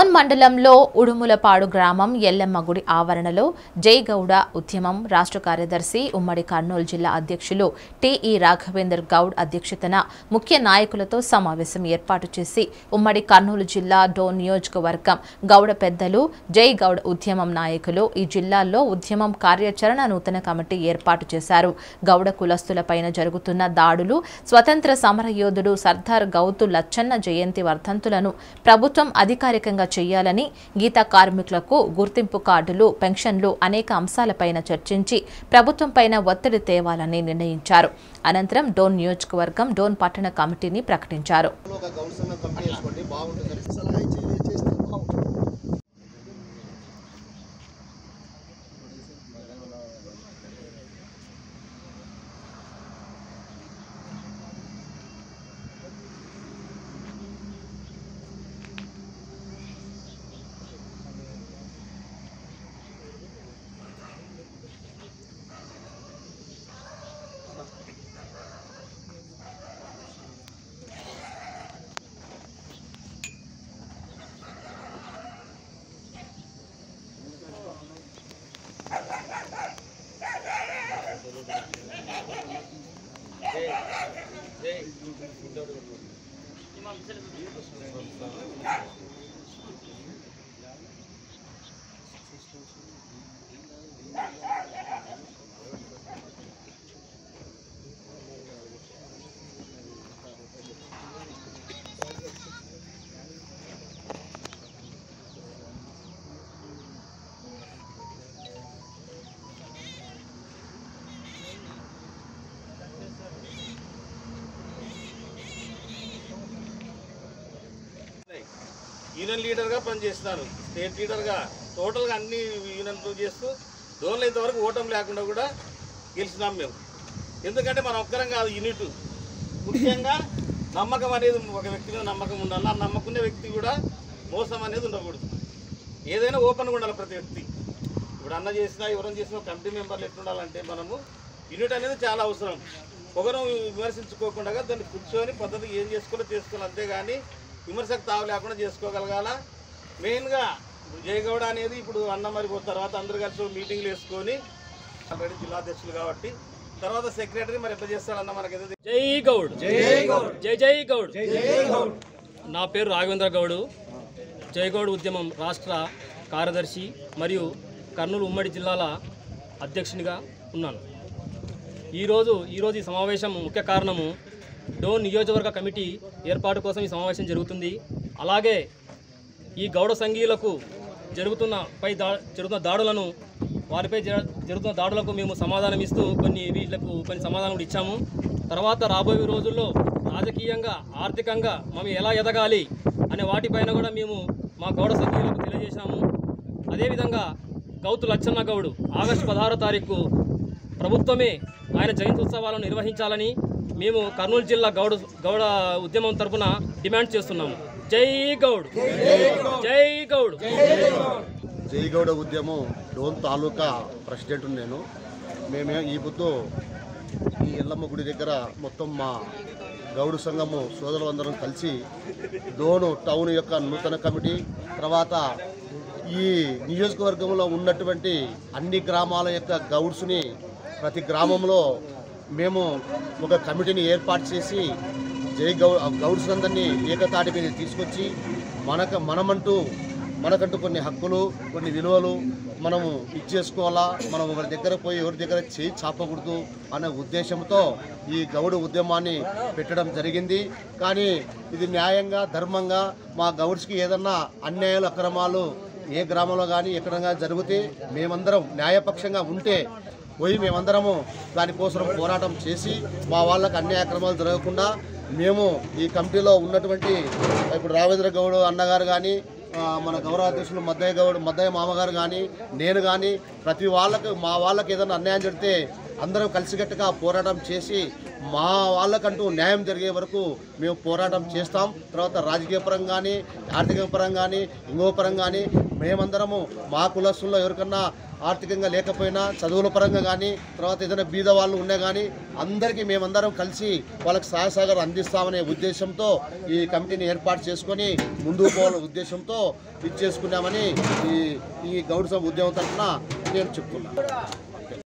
డోన్ మండలంలో ఉడుములపాడు గ్రామం ఎల్లమ్మ గుడి ఆవరణలో జై గౌడ ఉద్యమం రాష్ట్ర కార్యదర్శి ఉమ్మడి కర్నూలు జిల్లా అధ్యక్షులు టిఈ రాఘవేందర్ గౌడ్ అధ్యక్షతన ముఖ్య నాయకులతో సమావేశం ఏర్పాటు చేసి ఉమ్మడి కర్నూలు జిల్లా డోన్ నియోజకవర్గం గౌడ పెద్దలు జై గౌడ్ ఉద్యమం నాయకులు ఈ జిల్లాల్లో ఉద్యమం కార్యాచరణ నూతన కమిటీ ఏర్పాటు చేశారు గౌడ కులస్తులపైన జరుగుతున్న దాడులు స్వతంత్ర సమరయోధుడు సర్దార్ గౌతు లచ్చన్న జయంతి వర్ధంతులను ప్రభుత్వం అధికారికంగా చేయాలని గీత కార్మికులకు గుర్తింపు కార్డులు పెన్షన్లు అనేక అంశాలపైన చర్చించి ప్రభుత్వంపైన ఒత్తిడి తేవాలని నిర్ణయించారు అనంతరం డోన్ నియోజకవర్గం డోన్ పట్టణ కమిటీని ప్రకటించారు ఒక గౌడ్ సంఘం కమిటీ వేసుకోండి బాగుంటుంది సలహా ఇచ్చి చేస్తే బాగుంటుంది యూనియన్ లీడర్గా పనిచేస్తున్నాను స్టేట్ లీడర్గా టోటల్గా అన్ని యూనియన్లు చేస్తూ డోన్లు ఇంతవరకు ఓటం లేకుండా కూడా గెలిచినాం మేము ఎందుకంటే మనం ఒక్కరం కాదు యూనిట్ ముఖ్యంగా నమ్మకం అనేది ఒక వ్యక్తి మీద నమ్మకం ఉండాలి ఆ నమ్మకునే వ్యక్తి కూడా మోసం అనేది ఉండకూడదు ఏదైనా ఓపెన్గా ఉండాలి ప్రతి వ్యక్తి ఇప్పుడు అన్న చేసినా ఎవరైనా చేసినా కమిటీ మెంబర్లు ఎట్లుండాలంటే మనము యూనిట్ అనేది చాలా అవసరం ఒకరు విమర్శించుకోకుండా దాన్ని కూర్చొని పద్ధతి ఏం చేసుకోవాలో చేసుకోవాలి అంతేగాని విమర్శకు తావు లేకుండా చేసుకోగలగాల మెయిన్గా జయగౌడ అనేది ఇప్పుడు అన్న మరి పోయిన తర్వాత అందరు కలిసి ఒక మీటింగ్లు వేసుకొని ఆల్రెడీ జిల్లా అధ్యక్షులు కాబట్టి తర్వాత సెక్రటరీ మరి ఎట్లా చేస్తాడన్న మనకైతే జై గౌడ్ జై గౌడ్ జై జై గౌడ్ నా పేరు రాఘవేంద్ర గౌడ్ జై గౌడ్ ఉద్యమం రాష్ట్ర కార్యదర్శి మరియు కర్నూలు ఉమ్మడి జిల్లాల అధ్యక్షునిగా ఉన్నాను ఈరోజు ఈరోజు ఈ సమావేశం ముఖ్య కారణము డోన్ నియోజకవర్గ కమిటీ ఏర్పాటు కోసం ఈ సమావేశం జరుగుతుంది అలాగే ఈ గౌడ సంఘీయులకు జరుగుతున్న పై దా జరుగుతున్న దాడులను వారిపై జ- జరుగుతున్న దాడులకు మేము సమాధానం ఇస్తూ కొన్ని వీళ్ళకు కొన్ని సమాధానం కూడా ఇచ్చాము తర్వాత రాబోయే రోజుల్లో రాజకీయంగా ఆర్థికంగా మేము ఎలా ఎదగాలి అనే వాటిపైన కూడా మేము మా గౌడ సంఘీయులకు తెలియజేశాము అదేవిధంగా గౌతు లచ్చన్న గౌడు ఆగస్టు పదహారో తారీఖు ప్రభుత్వమే ఆయన జయంతి ఉత్సవాలను నిర్వహించాలని మేము కర్నూలు జిల్లా గౌడ గౌడ ఉద్యమం తరపున డిమాండ్ చేస్తున్నాము జై గౌడ్ జై గౌడ్ జయగౌడ ఉద్యమం డోన్ తాలూకా ప్రెసిడెంట్ నేను మేమే ఈ పొద్దు ఈ ఎల్లమ్మ గుడి దగ్గర మొత్తం మా గౌడు సంఘము సోదరులందరం కలిసి డోను టౌన్ యొక్క నూతన కమిటీ తర్వాత ఈ నియోజకవర్గంలో ఉన్నటువంటి అన్ని గ్రామాల యొక్క గౌడ్స్ని ప్రతి గ్రామంలో మేము ఒక కమిటీని ఏర్పాటు చేసి జై గౌ గౌడ్స్ అందరినీ ఏకతాటి మీద తీసుకొచ్చి మనకు మనమంటూ మనకంటూ కొన్ని హక్కులు కొన్ని విలువలు మనము ఇచ్చేసుకోవాలా మనం ఒకరి దగ్గర పోయి ఎవరి దగ్గర చేయి చాపకూడదు అనే ఉద్దేశంతో ఈ గౌడ ఉద్యమాన్ని పెట్టడం జరిగింది కానీ ఇది న్యాయంగా ధర్మంగా మా గౌడ్స్కి ఏదన్నా అన్యాయాలు అక్రమాలు ఏ గ్రామంలో కానీ ఎక్కడ జరిగితే మేమందరం న్యాయపక్షంగా ఉంటే పోయి మేమందరము దానికోసం పోరాటం చేసి మా వాళ్ళకి అన్యాయ అక్రమాలు జరగకుండా మేము ఈ కమిటీలో ఉన్నటువంటి ఇప్పుడు రావేంద్ర గౌడ్ అన్నగారు కానీ ఆ, మన గౌరవ అధ్యక్షులు మద్దయ్య గౌడ్ మద్దయ్య మామగారు కానీ నేను కానీ ప్రతి వాళ్ళకు మా వాళ్ళకి ఏదైనా అన్యాయం జరిగితే అందరం కలిసికట్టుగా పోరాటం చేసి మా వాళ్ళకంటూ న్యాయం జరిగే వరకు మేము పోరాటం చేస్తాం తర్వాత రాజకీయ పరంగా కానీ ఆర్థిక పరంగా కానీ ఇంకో పరంగా కానీ మేమందరము మా కులస్తుల్లో ఎవరికన్నా ఆర్థికంగా లేకపోయినా చదువుల పరంగా కానీ తర్వాత ఏదైనా బీద వాళ్ళు ఉన్నా కానీ అందరికీ మేమందరం కలిసి వాళ్ళకి సహాయ సహకారం అందిస్తామనే ఉద్దేశంతో ఈ కమిటీని ఏర్పాటు చేసుకొని ముందుకు పోవాలనే ఉద్దేశంతో ఇది చేసుకున్నామని ఈ ఈ గౌడ సభ ఉద్యమం తరఫున నేను చెప్తున్నాను